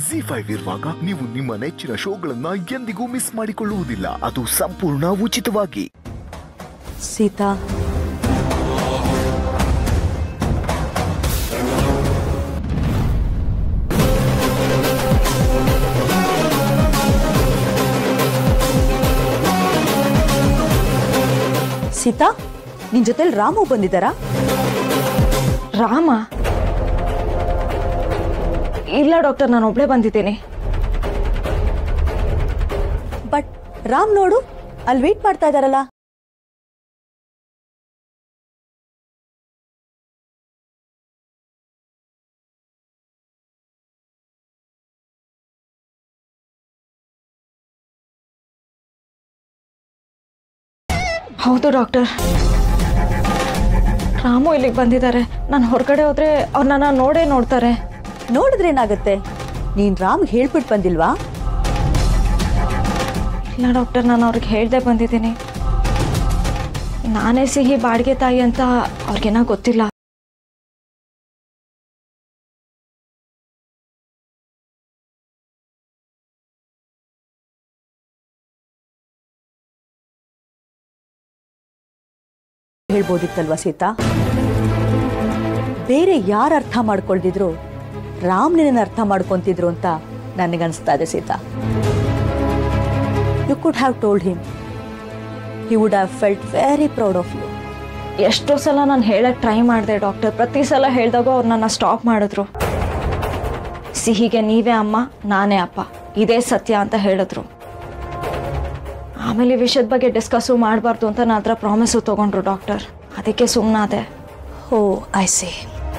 G five ಇರುವಾಗ ನೀವು ನಿಮ್ಮ ನೆಚ್ಚಿನ ಶೋಗಳನ್ನ ಎಂದಿಗೂ ಮಿಸ್ ಮಾಡಿಕೊಳ್ಳುವುದಿಲ್ಲ ಅದು ಸಂಪೂರ್ಣ ಉಚಿತವಾಗಿ ಸೀತಾ ಸೀತಾ ನಿನ್ ಜೊತೆಲಿ ರಾಮು ಬಂದಿದ್ದಾರಾ ರಾಮ ಇಲ್ಲ ಡಾಕ್ಟರ್ ನಾನು ಒಬ್ಳೆ ಬಂದಿದ್ದೀನಿ ಬಟ್ ರಾಮ್ ನೋಡು ಅಲ್ಲಿ ವೇಟ್ ಮಾಡ್ತಾ ಇದಾರಲ್ಲ ಹೌದು ಡಾಕ್ಟರ್ ರಾಮು ಇಲ್ಲಿಗೆ ಬಂದಿದ್ದಾರೆ ನಾನು ಹೊರಗಡೆ ಹೋದ್ರೆ ಅವ್ರು ನನ್ನ ನೋಡೇ ನೋಡ್ತಾರೆ ನೋಡಿದ್ರೆ ಏನಾಗುತ್ತೆ ನೀನ್ ರಾಮ್ ಹೇಳ್ಬಿಟ್ಟು ಬಂದಿಲ್ವಾ ಇಲ್ಲ ಡಾಕ್ಟರ್ ನಾನು ಅವ್ರಿಗೆ ಹೇಳ್ದೆ ಬಂದಿದ್ದೀನಿ ನಾನೇ ಸಿಹಿ ಬಾಡಿಗೆ ತಾಯಿ ಅಂತ ಅವ್ರಿಗೇನೋ ಗೊತ್ತಿಲ್ಲ ಹೇಳ್ಬೋದಿತ್ತಲ್ವಾ ಸೀತಾ ಬೇರೆ ಯಾರು ಅರ್ಥ ಮಾಡ್ಕೊಳ್ದಿದ್ರು ರಾಮ್ ನಿನ್ನ ಅರ್ಥ ಮಾಡ್ಕೊಂತಿದ್ರು ಅಂತ ನನಗನ್ಸ್ತಾ ಇದೆ Sita you could have told him he would have felt very proud of you ಎಷ್ಟೋ ಸಲ ನಾನು ಹೇಳಕ್ಕೆ ಟ್ರೈ ಮಾಡಿದೆ ಡಾಕ್ಟರ್ ಪ್ರತಿ ಸಲ ಹೇಳಿದಾಗ ಅವ್ರು ನನ್ನ ಸ್ಟಾಪ್ ಮಾಡಿದ್ರು ಸಿಹಿಗೆ ನೀವೇ ಅಮ್ಮ ನಾನೇ ಅಪ್ಪ ಇದೇ ಸತ್ಯ ಅಂತ ಹೇಳಿದ್ರು ಆಮೇಲೆ ಈ ವಿಷಯದ ಬಗ್ಗೆ ಡಿಸ್ಕಸ್ಸು ಮಾಡಬಾರ್ದು ಅಂತ ನನ್ನ ಹತ್ರ ಪ್ರಾಮಿಸು ತೊಗೊಂಡ್ರು ಡಾಕ್ಟರ್ ಅದಕ್ಕೆ ಸುಮ್ಮನಾದೆ ಹೋ ಐ ಸಿ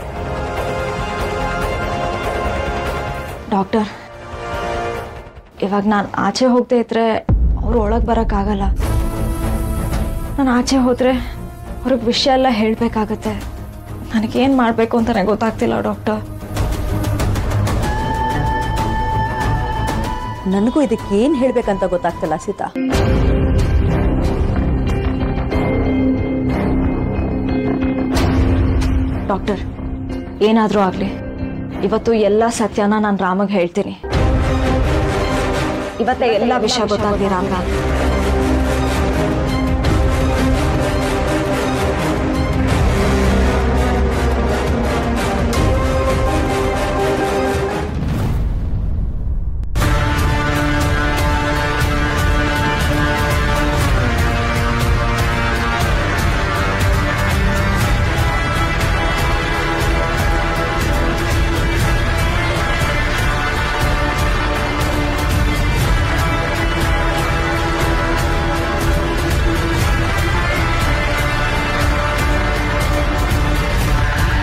ಡಾಕ್ಟರ್ ಇವಾಗ ನಾನು ಆಚೆ ಹೋಗದೆ ಇದ್ರೆ ಅವ್ರು ಒಳಗೆ ಬರೋಕ್ಕಾಗಲ್ಲ ನಾನು ಆಚೆ ಹೋದರೆ ಅವ್ರಿಗೆ ವಿಷಯ ಎಲ್ಲ ಹೇಳಬೇಕಾಗತ್ತೆ ನನಗೇನು ಮಾಡಬೇಕು ಅಂತ ನನಗೆ ಗೊತ್ತಾಗ್ತಿಲ್ಲ ಡಾಕ್ಟರ್ ನನಗೂ ಇದಕ್ಕೆ ಏನ್ ಹೇಳ್ಬೇಕಂತ ಗೊತ್ತಾಗ್ತಿಲ್ಲ ಸೀತಾ ಡಾಕ್ಟರ್ ಏನಾದರೂ ಆಗಲಿ ಇವತ್ತು ಎಲ್ಲ ಸತ್ಯನ ನಾನು ರಾಮಗೆ ಹೇಳ್ತೀನಿ ಇವತ್ತೇ ಎಲ್ಲ ವಿಷಯ ಗೊತ್ತಾಗಲಿ ರಾಮ್ಗ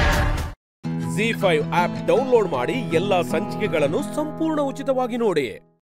ಜಿ ಫೈವ್ ಆಪ್ ಡೌನ್ಲೋಡ್ ಮಾಡಿ ಎಲ್ಲಾ ಸಂಚಿಕೆಗಳನ್ನು ಸಂಪೂರ್ಣ ಉಚಿತವಾಗಿ ನೋಡಿ